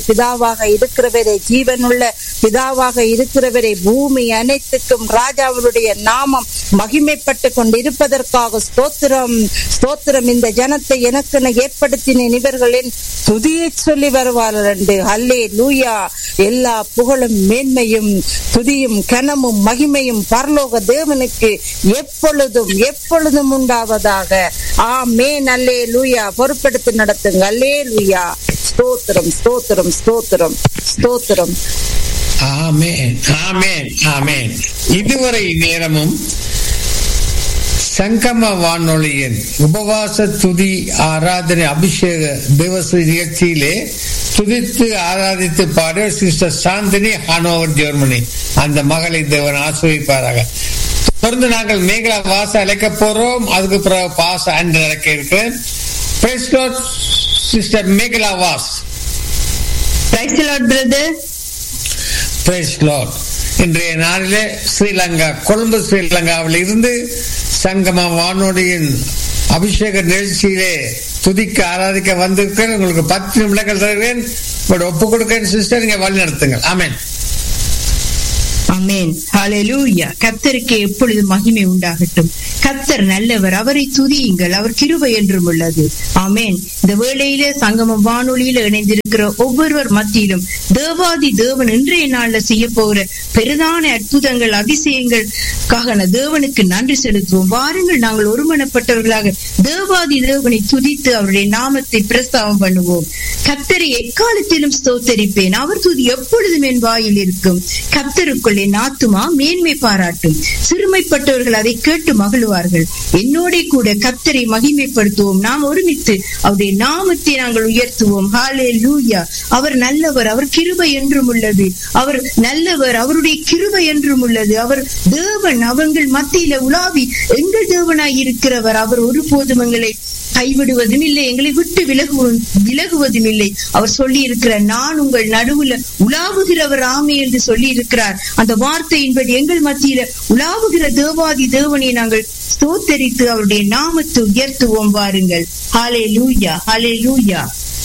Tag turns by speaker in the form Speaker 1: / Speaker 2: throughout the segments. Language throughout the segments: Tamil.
Speaker 1: பிதாவாக இருக்கிறவரே ஜீவனுள்ள பிதாவாக இருக்கிறவரே பூமி அனைத்துக்கும் ராஜாவுடைய நாமம் மகிமைப்பட்டு கொண்டிருப்பதற்காக ஸ்தோத்திரம் ஸ்தோத்திரம் இந்த ஜனத்தை எனக்கென ஏற்படுத்தின இவர்களின் துதியை சொல்லி வருவார்கள் என்று ஹல்லே லூயா எல்லா புகழும் மேன்மையும் துதியும் கனமும் மகிமையும் பரலோக தேவனுக்கு எப்பொழுதும் எப்பொழுதும் உண்டாவதாக ஆமேன் அல்லே லூயா பொறுப்பெடுத்து நடத்துங்க அல்லே லூயா ஸ்தோத்திரம் ஸ்தோத்திரம் ஸ்தோத்திரம் ஸ்தோத்திரம்
Speaker 2: ஆமேன் ஆமேன் ஆமேன் இதுவரை நேரமும் சங்கம வானொலியின் உபவாச துதி ஆராதனை அபிஷேக திவச நிகழ்ச்சியிலே துதித்து ஆராதித்து பாட சிஸ்டர் சாந்தினி ஹானோவர் ஜெர்மனி அந்த மகளை தேவன் ஆசிரியப்பாராக தொடர்ந்து நாங்கள் மேகலா வாச அழைக்க போறோம் அதுக்கு பிறகு பாச அன்று அழைக்க இருக்கிறேன் sister Megala was
Speaker 3: Praise the Lord, brother.
Speaker 2: Praise lord இன்றைய நாளிலே ஸ்ரீலங்கா கொழும்பு ஸ்ரீலங்காவில் இருந்து சங்கம வானொலியின் அபிஷேக நிகழ்ச்சியிலே துதிக்க ஆராதிக்க வந்திருக்கிறேன் உங்களுக்கு பத்து நிமிடங்கள் தருகிறேன் உங்களோட ஒப்பு கொடுக்கிறேன் சிஸ்டர் நீங்க வழி நடத்துங்கள் ஆமேன்
Speaker 3: ஆமென் ஹalleluya கர்த்தருக்கு எப்பொழுது மகிமை உண்டாகட்டும் கர்த்தர் நல்லவர் அவரை துதியுங்கள் அவர் கிருபை என்றும் உள்ளது ஆமென் இந்த வேளையிலே சங்கமம் வானொலியில இணைந்திருக்கிற ஒவ்வொருவர் மத்தியிலும் தேவாதி தேவன் இன்றைய நாள்ல செய்ய போகிற பெரிதான அற்புதங்கள் அதிசயங்களுக்காக நான் தேவனுக்கு நன்றி செலுத்துவோம் வாருங்கள் நாங்கள் ஒருமனப்பட்டவர்களாக தேவாதி தேவனை துதித்து அவருடைய நாமத்தை பிரஸ்தாபம் பண்ணுவோம் கத்தரை எக்காலத்திலும் ஸ்தோத்தரிப்பேன் அவர் துதி எப்பொழுதும் என் வாயில் இருக்கும் கத்தருக்குள் என் ஆத்துமா மேன்மை பாராட்டும் சிறுமைப்பட்டவர்கள் அதை கேட்டு மகிழ்வார்கள் என்னோட கூட கத்தரை மகிமைப்படுத்துவோம் நாம் ஒருமித்து அவருடைய நாமத்தை நாங்கள் உயர்த்துவோம் ஹாலே லூயா அவர் நல்லவர் அவர் கிருபை என்றும் உள்ளது அவர் நல்லவர் அவருடைய கிருபை என்றும் உள்ளது அவர் தேவன் அவங்கள் மத்தியில உலாவி எங்கள் தேவனாய் இருக்கிறவர் அவர் ஒருபோதும் எங்களை கைவிடுவதும் இல்லை எங்களை விட்டு விலகுவதும் விலகுவதும் இல்லை அவர் சொல்லி இருக்கிற நான் உங்கள் நடுவுல உலாவுகிறவர் ஆமே என்று சொல்லி இருக்கிறார் அந்த வார்த்தையின்படி எங்கள் மத்தியில உலாவுகிற தேவாதி தேவனை நாங்கள் ஸ்தோத்தரித்து அவருடைய நாமத்தை உயர்த்துவோம் வாருங்கள் ஹாலே லூயா ஹாலே லூயா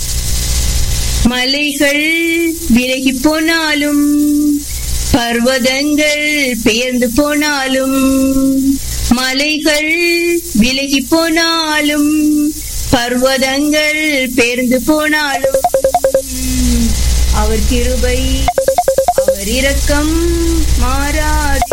Speaker 3: மலைகள் விலகி போனாலும் பர்வதங்கள் பெயர்ந்து போனாலும் மலைகள் விலகி போனாலும் பர்வதங்கள் பெயர்ந்து போனாலும் அவர் கிருபை அவர் இரக்கம் மாறாது